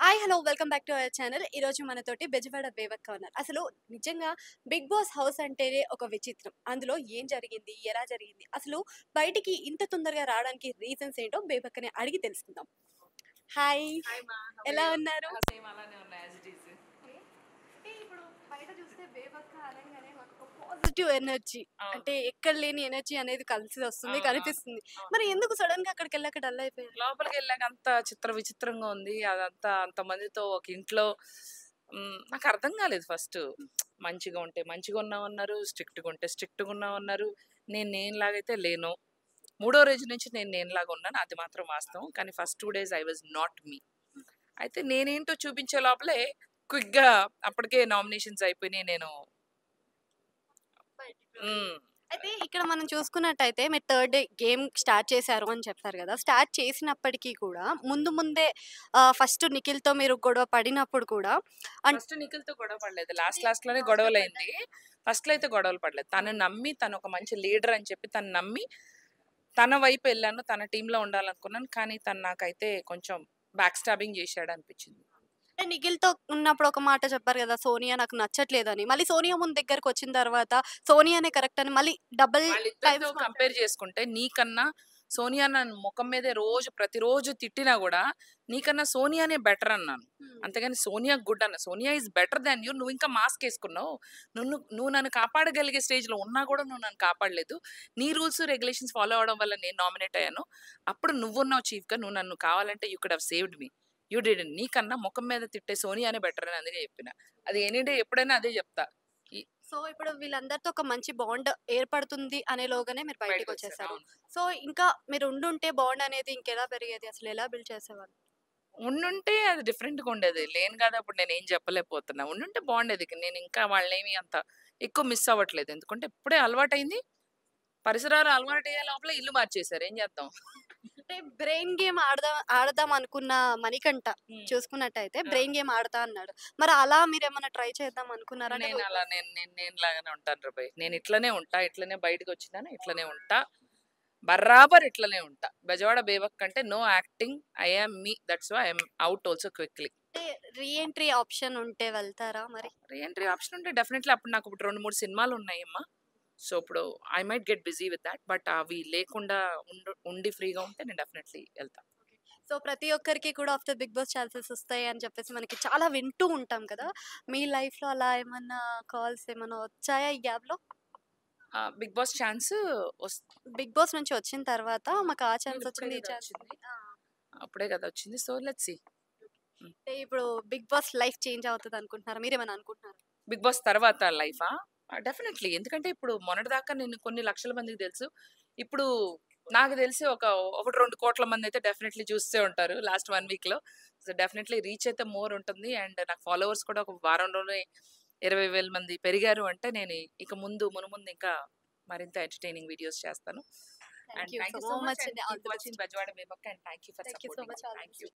Hi hello welcome back to our channel ఈ రోజు మనతోటి బెజవాడ బేవక్క ఉన్నారు అసలు నిజంగా బిగ్ బాస్ హౌస్ అంటేనే ఒక విచిత్రం అందులో ఏం జరిగింది ఎలా జరిగింది అసలు బయటికి ఇంత తొందరగా రావడానికి రీజన్స్ ఏంటో బేబక్కని అడిగి తెలుసుకుందాం హాయ్ ఎలా ఉన్నారు సేమ్ అలానే ఉన్నాయి యాజ్ ఇట్ ఈస్ ఇప్పుడు బయట చూస్తే బేబక్క అనగానే మాకు ఒక పాజిటివ్ ఎనర్జీ అవును. అంటే ఎక్కడ లేని ఎనర్జీ అనేది కలిసి వస్తుంది అవును, కనిపిస్తుంది అవును. మరి ఎందుకు సడన్ గా అక్కడికి వెళ్ళాక డల్ అయిపోయారు లోపలికి వెళ్ళాక అంత చిత్ర విచిత్రంగా ఉంది అదంతా అంత మందితో ఒక ఇంట్లో మ్, నాకు అర్థం కాలేదు ఫస్ట్ మంచిగా ఉంటే మంచిగా ఉన్నామన్నారు స్ట్రిక్ట్గా ఉంటే స్ట్రిక్ట్గా ఉన్నామన్నారు నేను నేనులాగైతే లేను మూడో రోజు నుంచి నేను నేనులాగా ఉన్నాను అది మాత్రం వాస్తవం కానీ first two days I was not me అయితే నేనేంటో చూపించే లోపలే క్విక్గా అప్పటికే నామినేషన్స్ అయిపోయినాయి నేను మ్, అయితే ఇక్కడ మనం చూసుకున్నట్టయితే మీరు థర్డ్ డే గేమ్ స్టార్ట్ చేశారు అని చెప్పారు కదా స్టార్ట్ చేసినప్పటికీ కూడా ముందు ముందే ఫస్ట్ నిఖిల్తో మీరు గొడవ పడినప్పుడు కూడా అన్- ఫస్ట్ నిఖిల్తో గొడవ పడలేదు లాస్ట్ లాస్ట్ లోనే గొడవలు అయింది ఫస్ట్ లో అయితే గొడవలు పడలేదు తను నమ్మి తను ఒక మంచి లీడర్ అని చెప్పి తను నమ్మి తన వైపు వెళ్ళాను తన టీంలో ఉండాలనుకున్నాను కానీ తను నాకైతే కొంచెం బ్యాక్ స్టాబింగ్ చేశాడు అనిపించింది అంటే నిఖిల్తో ఉన్నప్పుడు ఒక మాట చెప్పారు కదా సోనియా నాకు నచ్చట్లేదని మళ్ళీ సోనియా ముందు దగ్గరకు వచ్చిన తర్వాత సోనియానే కరెక్ట్ అని మళ్ళీ డబుల్ వాళ్ళిద్దరితో కంపేర్ చేసుకుంటే నీకన్నా సోనియా నన్ను ముఖం మీదే రోజు ప్రతిరోజు తిట్టినా కూడా నీకన్నా సోనియానే బెటర్ అన్నాను అంతేగాని సోనియా గుడ్ అన్న Sonia is better than you నువ్వు ఇంకా మాస్క్ వేసుకున్నావు నువ్వు నువ్వు నన్ను కాపాడగలిగే స్టేజ్లో ఉన్నా కూడా నువ్వు నన్ను కాపాడలేదు నీ రూల్స్ రెగ్యులేషన్స్ ఫాలో అవడం వల్ల నేను నామినేట్ అయ్యాను అప్పుడు నువ్వున్నావు చీఫ్గా నువ్వు నన్ను కావాలంటే you could have saved me you did నీకన్నా ముఖం మీద తిట్టే సోనియానే బెటర్ అని అందుకే చెప్పిన అది ఎనీ డే ఎప్పుడైనా అదే చెప్తా సో ఇప్పుడు వీళ్ళందరితో ఒక మంచి బాండ్ ఏర్పడుతుంది అనేలోగానే మీరు బయటకు బయటకు వచ్చేసారు అవును. సో ఇంకా మీరు ఉండుంటే బాండ్ అనేది ఇంకెలా పెరిగేది అసలు ఎలా బిల్డ్ చేసేవాళ్ళు ఉండుంటే అది డిఫరెంట్గా ఉండేది లేను కదా అప్పుడు నేను ఏం చెప్పలేకపోతున్నా ఉండుంటే బాగుండేది నేను ఇంకా వాళ్ళేమి అంత ఎక్కువ మిస్ అవ్వట్లేదు ఎందుకంటే ఇప్పుడే అలవాటైంది పరిసరాలు అలవాటు అయ్యే లోపల ఇల్లు మార్చేశారు ఏం చేద్దాం అంటే బ్రెయిన్ గేమ్ ఆడదాం ఆడదాం అనుకున్న మణికంఠ చూసుకున్నట్టయితే ఆ. బ్రెయిన్ గేమ్ ఆడతా అన్నాడు మరి అలా మీరు ఏమైనా ట్రై చేద్దాం అనుకున్నారా అంటే నేను అలా నేను నేను నేను లాగానే ఉంటాను రబాయ్ నేను ఇట్లనే ఉంటా ఇట్లనే బయటకు వచ్చినాను ఇట్లనే ఉంటా బరాబర్ ఇట్లనే ఉంటా బెజవాడ బేబక్ అంటే no acting I'm me that's why I'm out also quickly reentry option ఉంటే వెళ్తారా మరి రీఎంట్రీ ఆప్షన్ ఉంటే డెఫినెట్లీ అప్పుడు నాకు ఇప్పుడు రెండు మూడు సినిమాలు ఉన్నాయమ్మా సో ఇప్పుడు I might get busy with that but అవి లేకుండా ఉండు ఉండి ఫ్రీగా ఉంటే నేను డెఫినెట్లీ వెళ్తాను సో ప్రతి ఒక్కరికి కూడా ఆఫ్టర్ బిగ్ బాస్ ఛాన్సెస్ వస్తాయి అని చెప్పేసి మనకి చాలా వింటూ ఉంటాం కదా మీ లైఫ్ లో అలా ఏమన్నా కాల్స్ ఏమన్నా వచ్చాయా ఈ గ్యాప్ లో Bigg Boss chance Bigg Boss నుంచి వచ్చిన తర్వాత మాకు ఆ ఛాన్స్ వచ్చింది ఈ ఛాన్స్ అప్పుడే కదా వచ్చింది సో లెట్స్ సి ఇప్పుడు బిగ్ బాస్ లైఫ్ చేంజ్ అవుతుంది అనుకుంటున్నారా మీరేమైనా అనుకుంటున్నారా బిగ్ బాస్ తర్వాత లైఫా డెఫినెట్లీ ఎందుకంటే ఇప్పుడు మొన్నటిదాకా నేను కొన్ని లక్షల మందికి తెలుసు ఇప్పుడు నాకు తెలిసి ఒక ఒకటి రెండు కోట్ల మంది అయితే డెఫినెట్లీ చూస్తూ ఉంటారు లాస్ట్ వన్ వీక్లో సో డెఫినెట్లీ రీచ్ అయితే మోర్ ఉంటుంది అండ్ నాకు ఫాలోవర్స్ కూడా ఒక వారంలోనే ఇరవై వేల మంది పెరిగారు అంటే నేను ఇక ముందు మునుముందు ఇంకా మరింత ఎంటర్టైనింగ్ వీడియోస్ చేస్తాను థ్యాంక్ యూ సో మచ్ అండి all the best watching Bezawada Bebak and thank you for thank you so much all the thank you